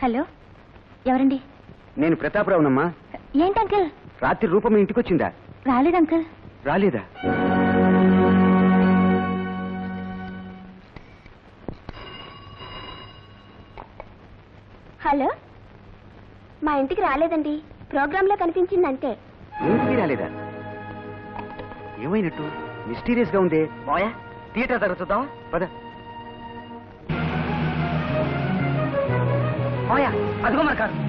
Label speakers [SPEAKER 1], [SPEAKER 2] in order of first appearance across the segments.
[SPEAKER 1] Hello ఎవరండి
[SPEAKER 2] నేను ప్రతాపరావునమ్మా
[SPEAKER 1] ఏంటి అంకుల్
[SPEAKER 2] రాత్రి రూపం ఇంటికి వచ్చిందా
[SPEAKER 1] రాలేదు అంకుల్
[SPEAKER 2] రాలేదా
[SPEAKER 1] హలో మా ఇంటికి రాలేదండి ప్రోగ్రాంలో కనిపించింది అంతే
[SPEAKER 2] ఇంటికి రాలేదా ఏమైనట్టు మిస్టీరియస్ గా ఉంది మాయా థియేటర్ దగ్గర చూద్దామా పద మాయా అదిగో మన కారు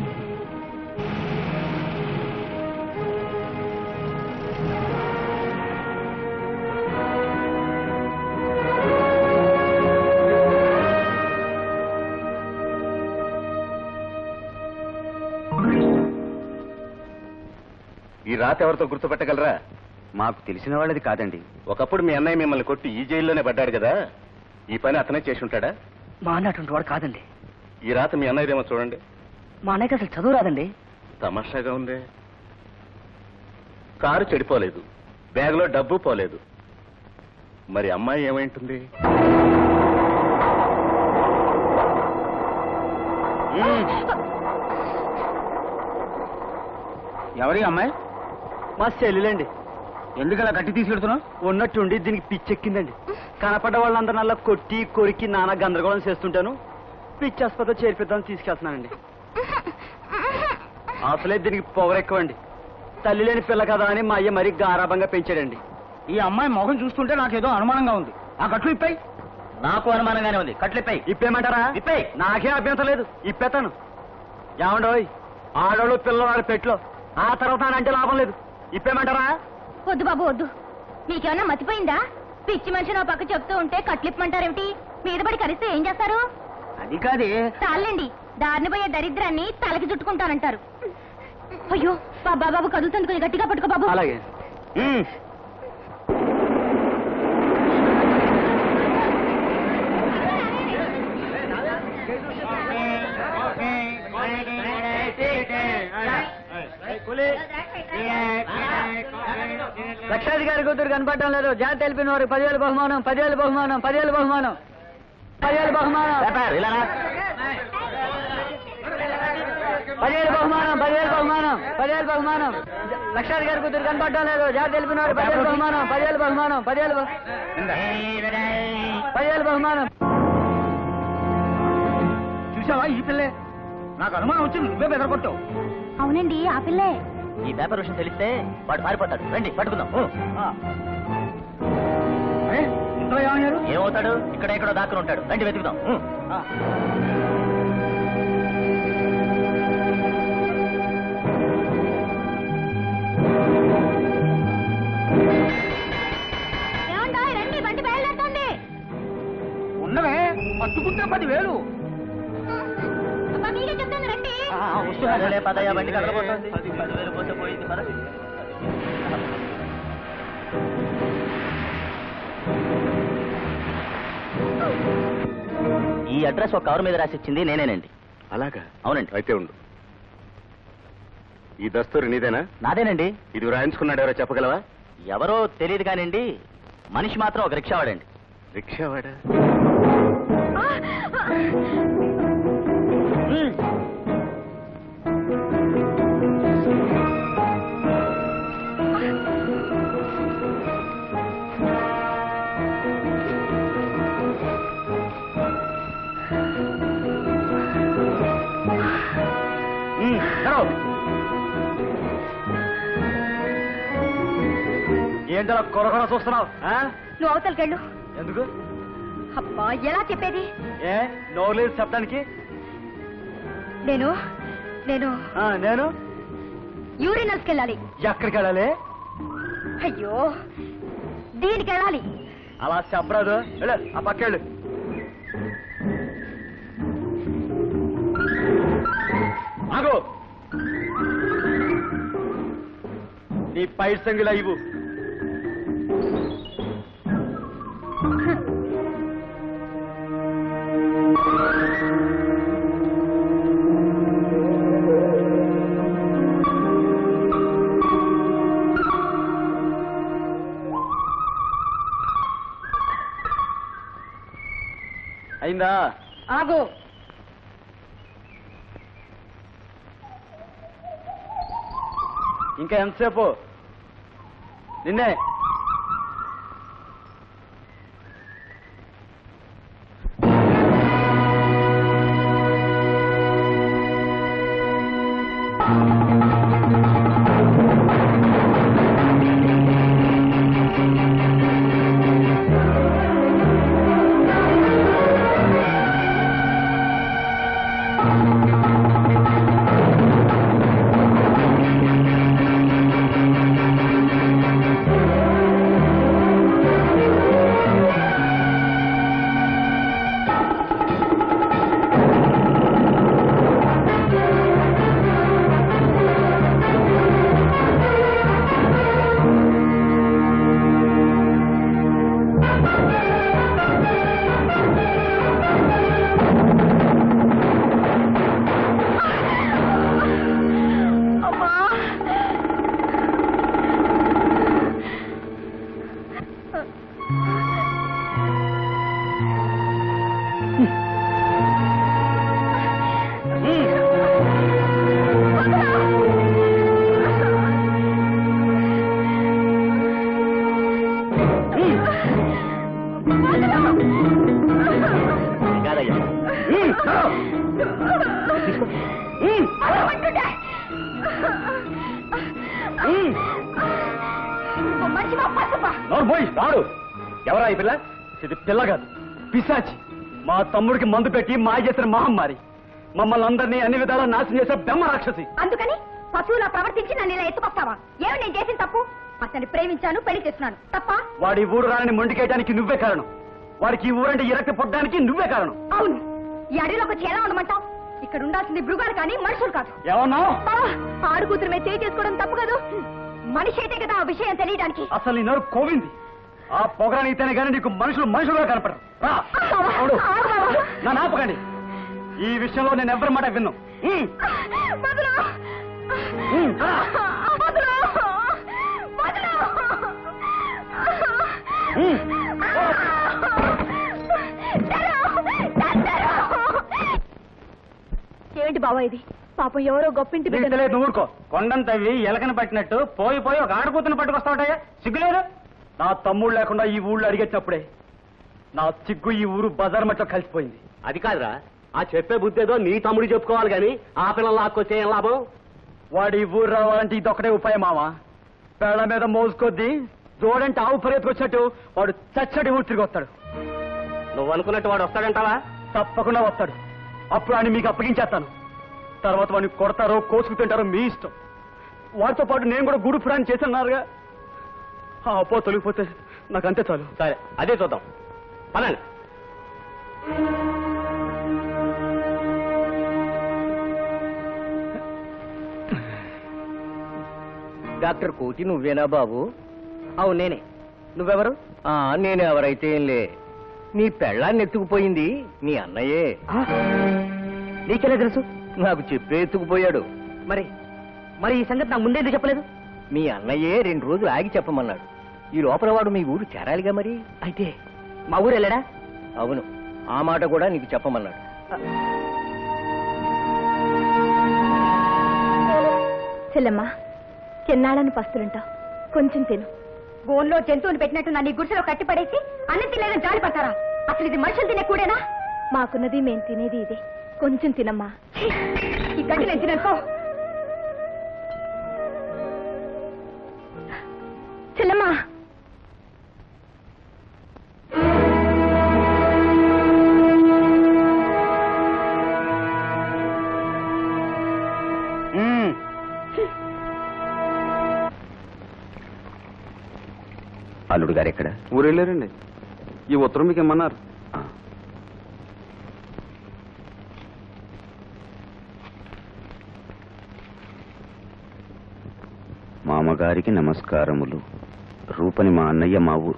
[SPEAKER 3] ఈ రాత ఎవరితో గుర్తుపెట్టగలరా
[SPEAKER 2] మాకు తెలిసిన వాళ్ళది కాదండి
[SPEAKER 3] ఒకప్పుడు మీ అన్నయ్య మిమ్మల్ని కొట్టి ఈ జైల్లోనే పడ్డాడు కదా ఈ పని అతనే చేసి ఉంటాడా
[SPEAKER 4] మా అన్న అటువంటి వాడు కాదండి
[SPEAKER 3] ఈ రాత మీ అన్నయ్యదేమో చూడండి
[SPEAKER 4] మా అన్నయ్యకి అసలు చదువు రాదండి
[SPEAKER 3] తమాషాగా ఉందే కారు చెడిపోలేదు బ్యాగ్లో డబ్బు పోలేదు మరి అమ్మాయి ఏమైంటుంది
[SPEAKER 2] ఎవరి అమ్మాయి
[SPEAKER 4] మా చెల్లెలండి
[SPEAKER 2] ఎందుకలా గట్టి తీసుకెడుతున్నావు
[SPEAKER 4] ఉన్నట్టుండి దీనికి పిచ్చెక్కిందండి కనపడ్డ వాళ్ళందరూ నల్ల కొట్టి కొరికి నానా గందరగోళం చేస్తుంటాను పిచ్చి ఆసుపత్రి చేర్పిద్దామని తీసుకెళ్తున్నానండి అసలే దీనికి పొగరెక్కువండి తల్లి లేని పిల్ల కదా అని మా అయ్య మరీ గారాభంగా పెంచాడండి
[SPEAKER 2] ఈ అమ్మాయి మొహం చూస్తుంటే నాకేదో అనుమానంగా ఉంది ఆ గట్లు ఇప్పాయి
[SPEAKER 4] నాకు అనుమానంగానే ఉంది కట్లిపై ఇప్పేమంటారా ఇప్పే నాకే అభ్యంతరం లేదు ఇప్పేతాను ఏమండోయ్ ఆడోళ్ళు పిల్లవాడు పెట్లో ఆ తర్వాత అంటే లాభం లేదు ఇప్పేమంటారా
[SPEAKER 1] వద్దు బాబు వద్దు మీకేమన్నా మతిపోయిందా పిచ్చి మనిషి నా పక్క చెప్తూ ఉంటే కట్లిప్పమంటారేమిటి మీద పడి కరిస్తే ఏం చేస్తారు
[SPEAKER 2] అది కాదే
[SPEAKER 1] చాలండి దారిని పోయే దరిద్రాన్ని తలకి చుట్టుకుంటానంటారు అయ్యో బాబా బాబు కదులుతుంది కొంచెం గట్టిగా పట్టుకో బాబు
[SPEAKER 4] అలాగే లక్షాధికారి కూతురు కనపడటం లేదు జాతి తెలిపిన వారికి పదివేలు బహుమానం పదివేలు బహుమానం పదివేలు బహుమానం పదివేలు బహుమానం పదివేలు బహుమానం పదివేలు బహుమానం పదివేలు బహుమానం లక్షాధికారి కూతురు కనపడటం లేదు జాతి తెలిపిన వారికి పదివేలు బహుమానం పదివేలు బహుమానం పదివేలు బహు- పదివేలు బహుమానం
[SPEAKER 2] చూసావా ఈ పిల్లే నాకు అనుమానం వచ్చింది నువ్వే బెదరగొట్టావు
[SPEAKER 1] అవునండి ఆ పిల్లే
[SPEAKER 4] ఈ పేపర్ విషయం తెలిస్తే వాడు పారిపోతాడు రండి పట్టుకుందాం
[SPEAKER 2] అరే ఇంట్లో ఏమయ్యారు
[SPEAKER 4] ఏమవుతాడు ఇక్కడ ఎక్కడో దాక్కుని ఉంటాడు రండి వెతుకుదాం
[SPEAKER 1] ఏమంటాయ్ రండి బండి బయలుదేరుతుంది
[SPEAKER 2] ఉన్నవే పట్టుకుంటే పదివేలు
[SPEAKER 1] అబ్బా, మీకే చెప్తాను రండి
[SPEAKER 4] అదేలే, పదయ్య, బండి కదలబోతోంది. పదివేలు పోతే పోయింది, పద. ఈ అడ్రస్ ఒక కవర్ మీద రాసి ఇచ్చింది నేనేనండి
[SPEAKER 3] అలాగా
[SPEAKER 4] అవునండి
[SPEAKER 3] అయితే ఉండు ఈ దస్తూరి నీదేనా
[SPEAKER 4] నాదేనండి
[SPEAKER 3] ఇది రాయించుకున్నాడు ఎవరో చెప్పగలవా
[SPEAKER 4] ఎవరో తెలియదు కానివ్వండి మనిషి మాత్రం ఒక రిక్షా వాడండి
[SPEAKER 3] రిక్షావాడా
[SPEAKER 4] ఏంటో కొరకొర చూస్తున్నావు ఆ?
[SPEAKER 1] నువ్వు అవతలకెళ్ళు
[SPEAKER 4] ఎందుకు
[SPEAKER 1] అబ్బా ఎలా చెప్పేది
[SPEAKER 4] ఏ నోరు లేదు చెప్పడానికి
[SPEAKER 1] నేను నేను
[SPEAKER 4] ఆ, నేను
[SPEAKER 1] యూరినల్స్కి వెళ్ళాలి
[SPEAKER 4] ఎక్కడికి వెళ్ళాలి
[SPEAKER 1] అయ్యో దీనికి వెళ్ళాలి
[SPEAKER 4] అలా చెప్పరాదు వెళ్ళు ఆ పక్కెళ్ళు ఆగు నీ పై సంగిలా ఇవ్వు అయిందా
[SPEAKER 1] ఆగు
[SPEAKER 4] ఇంకా ఎంతసేపు నిన్నే కాదయ్యా
[SPEAKER 1] మంచి మా పసుపా
[SPEAKER 4] నోరు పోయి రాడు ఎవరా ఈ పిల్ల ఇది పిల్ల కాదు పిశాచి మా తమ్ముడికి మందు పెట్టి మాయ చేసిన మహమ్మారి మమ్మల్ని అందరినీ అన్ని విధాలా నాశనం చేసే బెమ్మ రాక్షసి
[SPEAKER 1] అందుకని పశువులా ప్రవర్తించి నన్ను ఇలా ఎత్తుకొస్తావా ఏమి నేను చేసిన తప్పు అతన్ని ప్రేమించాను పెళ్లి చేస్తున్నాను తప్ప
[SPEAKER 4] వాడి ఊరు రాని మొండికేయడానికి నువ్వే కారణం వాడికి ఈ ఊరంటే ఇరక్తి పొట్టడానికి నువ్వే కారణం
[SPEAKER 1] అవును ఈ అడవిలోకి వచ్చి ఎలా ఉండమంటావు ఇక్కడ ఉండాల్సింది మృగాలు కానీ మనుషులు కాదు
[SPEAKER 4] ఏమన్నావు
[SPEAKER 1] బావా, ఆడు కూతురు మీద చేయి చేసుకోవడం తప్పు కాదు మనిషి అయితే కదా ఆ విషయం తెలియడానికి
[SPEAKER 4] అసలు నీ నోరు కోవింది ఆ పొగరానితేనే కానీ నీకు మనుషులు మనుషులుగా కనపడరు రా అవును. నా నాపకండి ఈ విషయంలో నేను ఎవరి మాట విన్ను ఉమ్.
[SPEAKER 1] వదలు.
[SPEAKER 4] ఉమ్, రా.
[SPEAKER 1] వదలు. వదలు.
[SPEAKER 4] ఉమ్.
[SPEAKER 1] ఏంటి బావా ఇది పాపం ఎవరో గొప్పింటి
[SPEAKER 4] నీకు
[SPEAKER 1] బిడ్డ
[SPEAKER 4] తెలియదు నువ్వు ఊరుకో కొండను తవ్వి ఎలకని పట్టినట్టు పోయి పోయి ఒక ఆడకూతుని పట్టుకొస్తావుటయ్యా సిగ్గులేదు నా తమ్ముడు లేకుండా ఈ ఊళ్ళో అడిగేటప్పుడే నా సిగ్గు ఈ ఊరు బజార్ మట్లో కలిసిపోయింది
[SPEAKER 3] అది కాదురా ఆ చెప్పే బుద్ధి ఏదో నీ తమ్ముడు చెప్పుకోవాలి కానీ ఆ పిల్లలు లాక్కొచ్చే ఏం లాభం
[SPEAKER 4] వాడి ఈ ఊరు రావాలంటే ఇదొక్కటే ఉపాయం మావా పేడ మీద మోసుకొద్ది జోడంటే ఆవు పరిగెత్తుకొచ్చినట్టు వాడు చచ్చడి ఊరు తిరిగి వస్తాడు
[SPEAKER 3] నువ్వు అనుకున్నట్టు వాడు వస్తాడంటావా
[SPEAKER 4] తప్పకుండా వస్తాడు అప్పుడు ఆయన మీకు అప్పగించేస్తాను తర్వాత వాడిని కొడతారో కోసుకు తింటారో మీ ఇష్టం వాడితో పాటు నేను కూడా గుడు పురాణం చేస్తున్నారుగా ఆ అపో తొలగిపోతే నాకు అంతే చాలు
[SPEAKER 3] సరే అదే చూద్దాం పనండి
[SPEAKER 5] డాక్టర్ కోటి నువ్వేనా బాబు
[SPEAKER 2] అవును నేనే నువ్వెవరు
[SPEAKER 5] ఆ నేనెవరైతే ఏంలే నీ పెళ్ళాన్ని ఎత్తుకుపోయింది మీ అన్నయ్యే
[SPEAKER 2] నీకెలా తెలుసు
[SPEAKER 5] నాకు చెప్పే ఎత్తుకుపోయాడు
[SPEAKER 2] మరి మరి ఈ సంగతి నాకు ముందే ఎందుకు చెప్పలేదు
[SPEAKER 5] మీ అన్నయ్యే రెండు రోజులు ఆగి చెప్పమన్నాడు ఈ లోపల వాడు మీ ఊరు చేరాలిగా మరి
[SPEAKER 2] అయితే మా ఊరు వెళ్ళాడా
[SPEAKER 5] అవును ఆ మాట కూడా నీకు చెప్పమన్నాడు
[SPEAKER 1] చెల్లెమ్మా చిన్నాళ్ళని పస్తులుంటావు కొంచెం తిను బోన్లో జంతువుని పెట్టినట్టు నన్ను ఈ గుడిసెలో కట్టిపడేసి అన్నం తినలేదని జాలి పడతారా అసలు ఇది మనుషులు తినే కూడేనా మాకున్నది మేం తినేది ఇదే కొంచెం తినమ్మా ఛీ! ఈ గడ్డి నేను తిననుకో చెల్లమ్మా
[SPEAKER 3] అల్లుడు గారు ఎక్కడ
[SPEAKER 6] ఊరు వెళ్ళారండి ఈ ఉత్తరం మీకు ఇమ్మన్నారు
[SPEAKER 3] మామగారికి నమస్కారములు రూపని మా అన్నయ్య మా ఊరు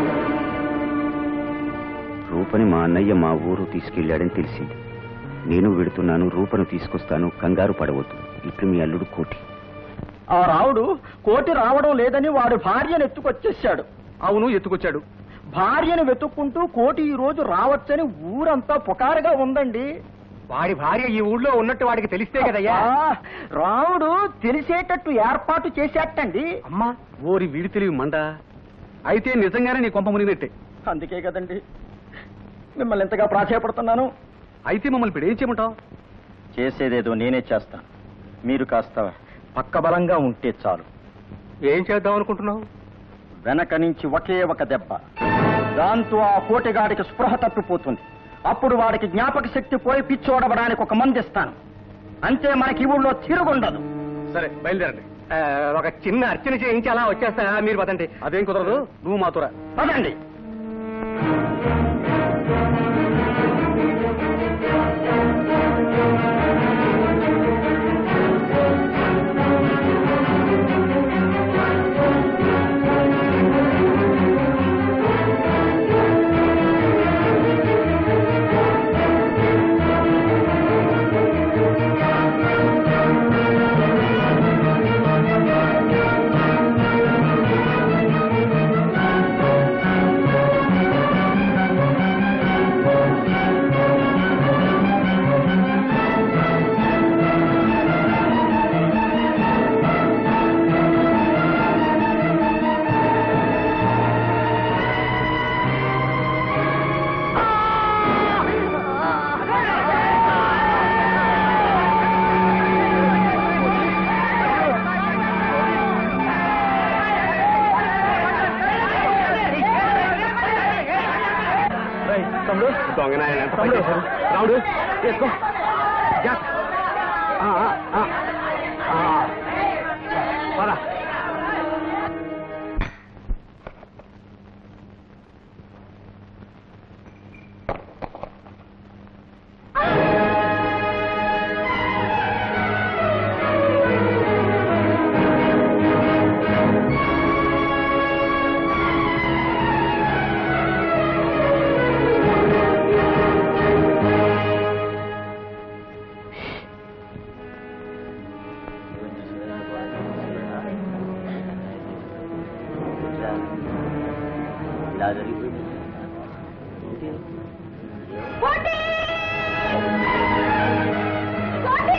[SPEAKER 3] రూపని మా అన్నయ్య మా ఊరు తీసుకెళ్ళాడని తెలిసింది నేను వెడుతున్నాను రూపను తీసుకొస్తాను కంగారు పడవద్దు ఇట్లు మీ అల్లుడు కోటి
[SPEAKER 4] ఆ రావుడు కోటి రావడం లేదని వాడు భార్యను ఎత్తుకొచ్చేసాడు అవును ఎత్తుకొచ్చాడు భార్యను వెతుక్కుంటూ కోటి ఈ రోజు రావచ్చని ఊరంతా పుకారుగా ఉందండి
[SPEAKER 5] వాడి భార్య ఈ ఊళ్ళో ఉన్నట్టు వాడికి తెలిస్తే కదయ్యా
[SPEAKER 2] రాముడు తెలిసేటట్టు ఏర్పాటు చేసేటండి
[SPEAKER 4] అమ్మా ఓరి వీడి తెలివి మండ అయితే నిజంగానే నీ కొంప మునిగినట్టే
[SPEAKER 2] అందుకే కదండి మిమ్మల్ని ఎంతగా ప్రాధాయపడుతున్నాను
[SPEAKER 4] అయితే మమ్మల్ని ఇప్పుడు ఏం చేయమంటావు
[SPEAKER 2] చేసేదేదో నేనే చేస్తాను మీరు కాస్త పక్కబలంగా ఉంటే చాలు
[SPEAKER 5] ఏం చేద్దాం అనుకుంటున్నావు
[SPEAKER 2] వెనక నుంచి ఒకే ఒక దెబ్బ దాంతో ఆ కోటిగాడికి స్పృహ తప్పిపోతుంది అప్పుడు వాడికి జ్ఞాపక శక్తి పోయి పిచ్చోడవడానికి ఒక మందిస్తాను అంతే మనకి ఈ ఊళ్ళో తిరుగుండదు
[SPEAKER 4] సరే బయలుదేరండి
[SPEAKER 5] ఆ, ఒక చిన్న అర్చన చేయించి అలా వచ్చేస్తా మీరు పదండి
[SPEAKER 4] అదేం కుదరదు నువ్వు మాతురా
[SPEAKER 2] పదండి
[SPEAKER 4] తమ్ముడు దొంగనాయన ఎంత పని చేశారు? రాముడు వేసుకో జాక్. ఆ, ఆ, ఆ. ఆ. పద.
[SPEAKER 1] కోటి! కోటి!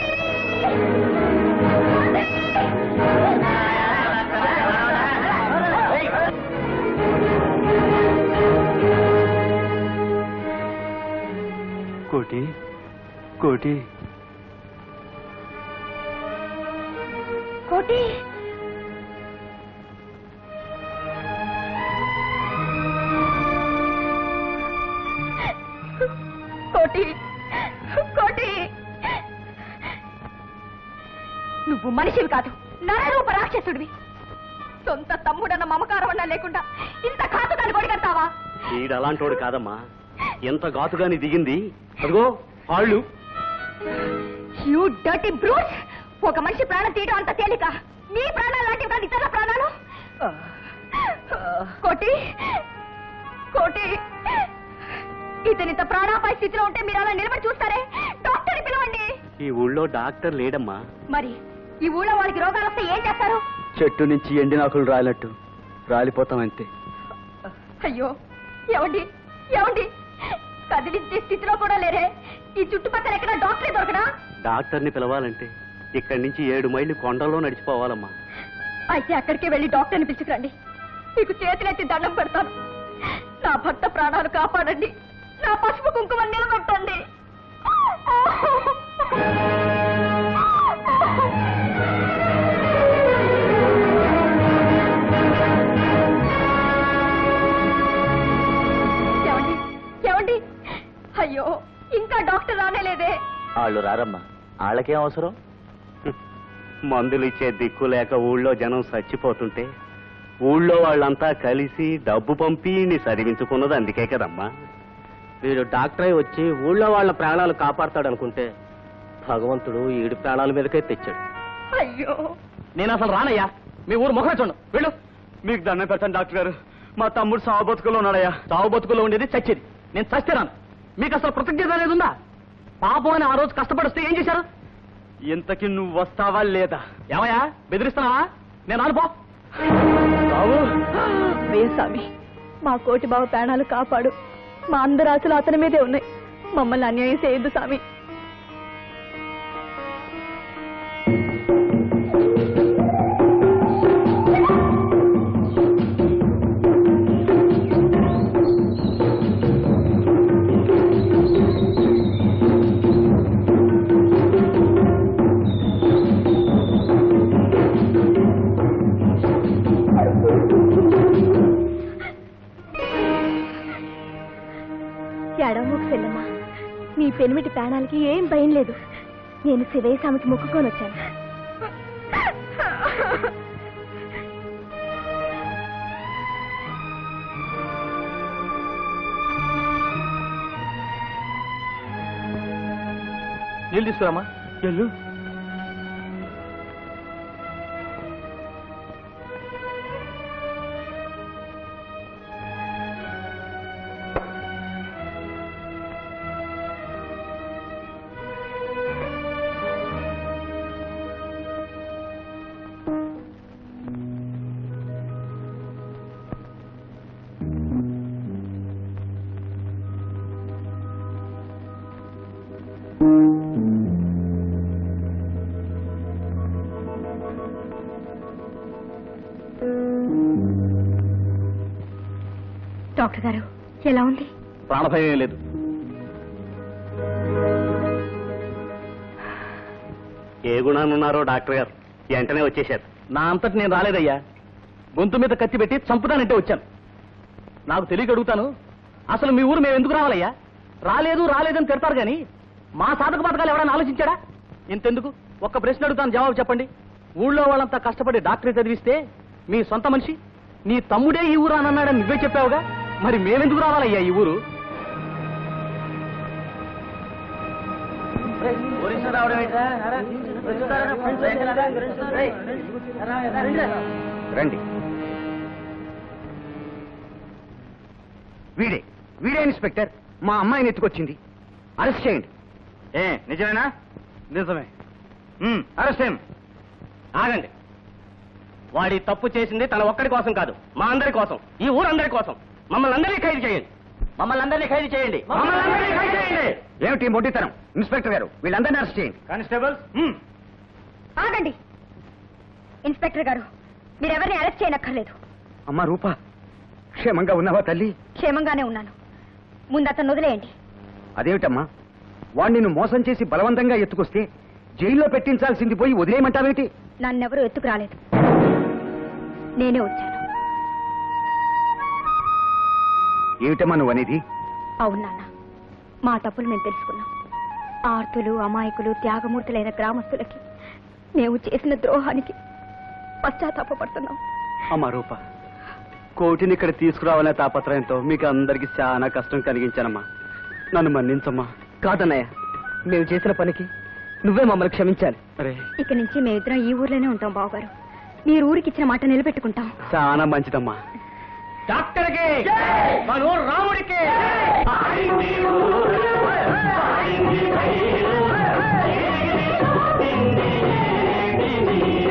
[SPEAKER 4] కోటి కోటి
[SPEAKER 1] కోటి కోటి కోటి నువ్వు మనిషివి కాదు నరరూప రాక్షసుడివి సొంత తమ్ముడన్న మమకారం అన్నా లేకుండా ఇంత ఖాతుదాన్ని కొడిగడతావా
[SPEAKER 4] ఈడు అలాంటోడు కాదమ్మా ఎంత ఘాతుగాని దిగింది అదిగో ఆళ్ళు
[SPEAKER 1] యూ డర్టీ బ్రూట్ ఒక మనిషి ప్రాణం తీయడం అంత తేలిక నీ ప్రాణాలు లాంటివి కాదు ఇతరుల ప్రాణాలు కోటి కోటి ఇతనిత ప్రాణాపాయ స్థితిలో ఉంటే మీరు అలా నిలబడి చూస్తారే డాక్టర్ పిలవండి
[SPEAKER 4] ఈ ఊళ్ళో డాక్టర్ లేడమ్మా
[SPEAKER 1] మరి ఈ ఊళ్ళో వాళ్ళకి రోగాలు వస్తే ఏం చేస్తారు
[SPEAKER 4] చెట్టు నుంచి ఎండినాకులు రాలినట్టు రాలిపోతాం అంతే
[SPEAKER 1] అయ్యో ఏమండి ఏమండి కదిలించే స్థితిలో కూడా లేరే ఈ చుట్టుపక్కల ఎక్కడ డాక్టరే దొరకడా
[SPEAKER 4] డాక్టర్ని పిలవాలంటే ఇక్కడి నుంచి ఏడు మైళ్ళు కొండల్లో నడిచిపోవాలమ్మా
[SPEAKER 1] అయితే అక్కడికే వెళ్ళి డాక్టర్ని పిలుచుకురండి మీకు చేతులెత్తి దండం పెడతాను నా భర్త ప్రాణాలు కాపాడండి నా పసుపు కుంకుమ నిలబెట్టండి ఏమండి ఏమండి అయ్యో ఇంకా డాక్టర్ రానేలేదే
[SPEAKER 3] వాళ్ళు రారమ్మా వాళ్ళకేం అవసరం
[SPEAKER 4] మందులు ఇచ్చే దిక్కు లేక ఊళ్ళో జనం చచ్చిపోతుంటే ఊళ్ళో వాళ్ళంతా కలిసి డబ్బు పంపి నీ చదివించుకున్నది అందుకే కదమ్మా
[SPEAKER 5] మీరు డాక్టర్ అయి వచ్చి ఊళ్ళో వాళ్ళ ప్రాణాలు కాపాడతాడు అనుకుంటే భగవంతుడు ఈడి ప్రాణాల మీదకే తెచ్చాడు
[SPEAKER 1] అయ్యో
[SPEAKER 5] నేను అసలు రానయ్యా మీ ఊరు ముఖం చూడు వెళ్ళు
[SPEAKER 4] మీకు దండం పెడతాను డాక్టర్ గారు మా తమ్ముడు సావు బతుకులో ఉన్నాడయ్యా
[SPEAKER 5] సావు బతుకులో ఉండేది చచ్చేది నేను చస్తేరాను మీకు అసలు కృతజ్ఞత అనేది ఉందా పాపం అని ఆ రోజు కష్టపడిస్తే ఏం చేశారు
[SPEAKER 4] ఇంతకి నువ్వు వస్తావా లేదా
[SPEAKER 5] ఏమయ్యా బెదిరిస్తున్నావా నేను అనుకో
[SPEAKER 4] సావు
[SPEAKER 1] స్వామి మా కోటి బావ ప్రాణాలు కాపాడు మా అందరి ఆశలు అతని మీదే ఉన్నాయి మమ్మల్ని అన్యాయం చేయొద్దు స్వామి ఎడమోకు చెల్లెమ్మ నీ పెనిమిటి ప్రాణాలకి ఏం భయం లేదు నేను శివయ్య స్వామికి మొక్కుకొని వచ్చాను
[SPEAKER 5] నీళ్ళు తీసుకురామా
[SPEAKER 4] వెళ్ళు
[SPEAKER 1] డాక్టర్ గారు ఎలా ఉంది
[SPEAKER 5] ప్రాణభయం ఏం లేదు ఏ గుణాన్ని ఉన్నారో డాక్టర్ గారు వెంటనే వచ్చేశారు నా అంతటి నేను రాలేదయ్యా గొంతు మీద కత్తి పెట్టి చంపుతానంటే వచ్చాను నాకు తెలియక అడుగుతాను అసలు మీ ఊరు మేము ఎందుకు రావాలయ్యా రాలేదు రాలేదని తిడతారు కానీ మా సాధక పథకాలు ఎవరైనా ఆలోచించాడా ఇంతెందుకు ఒక్క ప్రశ్న అడుగుతాను జవాబు చెప్పండి ఊళ్ళో వాళ్ళంతా కష్టపడి డాక్టరీ చదివిస్తే మీ సొంత మనిషి నీ తమ్ముడే ఈ ఊరు అని అన్నాడని నువ్వే చెప్పావుగా మరి మేమెందుకు రావాలయ్యా ఈ ఊరు
[SPEAKER 3] రండి వీడే వీడే ఇన్స్పెక్టర్ మా అమ్మాయిని ఎత్తుకొచ్చింది అరెస్ట్ చేయండి
[SPEAKER 2] ఏ నిజమేనా
[SPEAKER 4] నిజమే
[SPEAKER 2] అరెస్ట్ చేయం
[SPEAKER 5] ఆగండి వాడి తప్పు చేసింది తన ఒక్కడి కోసం కాదు మా అందరి కోసం ఈ ఊరందరి కోసం మమ్మల్ని అందరినీ ఖైదు చేయండి మమ్మల్ని అందరినీ ఖైదు చేయండి
[SPEAKER 3] ఏమిటి మొండితనం ఇన్స్పెక్టర్ గారు వీళ్ళందరినీ అరెస్ట్ చేయండి
[SPEAKER 2] కానిస్టేబుల్స్
[SPEAKER 1] ఆగండి ఇన్స్పెక్టర్ గారు మీరెవరిని అరెస్ట్ చేయనక్కర్లేదు
[SPEAKER 3] అమ్మా రూపా క్షేమంగా ఉన్నావా తల్లి
[SPEAKER 1] క్షేమంగానే ఉన్నాను ముందు అతను వదిలేయండి
[SPEAKER 3] అదేమిటమ్మా వాణ్ణి నిన్ను మోసం చేసి బలవంతంగా ఎత్తుకొస్తే జైల్లో పెట్టించాల్సింది పోయి వదిలేయమంటావేమిటి
[SPEAKER 1] నన్నెవరూ ఎత్తుకు రాలేదు నేనే వచ్చాను
[SPEAKER 3] ఏమిటమ్మా నువ్వు అనేది
[SPEAKER 1] అవును నాన్న మా తప్పులు మేము తెలుసుకున్నాం ఆర్తులు అమాయకులు త్యాగమూర్తులైన గ్రామస్తులకి మేము చేసిన ద్రోహానికి పశ్చాత్తాపడుతున్నాం
[SPEAKER 4] అమ్మా రూప కోటిని ఇక్కడ తీసుకురావాలనే తాపత్రయంతో మీకు అందరికి చాలా కష్టం కలిగించానమ్మా నన్ను మన్నించమ్మా
[SPEAKER 5] కాదన్నయ్య మేము చేసిన పనికి నువ్వే మమ్మల్ని క్షమించాలి
[SPEAKER 4] అరే
[SPEAKER 1] ఇక నుంచి మేమిద్దరం ఈ ఊర్లోనే ఉంటాం బావగారు మీరు ఊరికి ఇచ్చిన మాట నిలబెట్టుకుంటాం
[SPEAKER 4] చాలా మంచిదమ్మా
[SPEAKER 5] డాక్టర్కి మన ఊరు రాముడికి
[SPEAKER 3] ఆ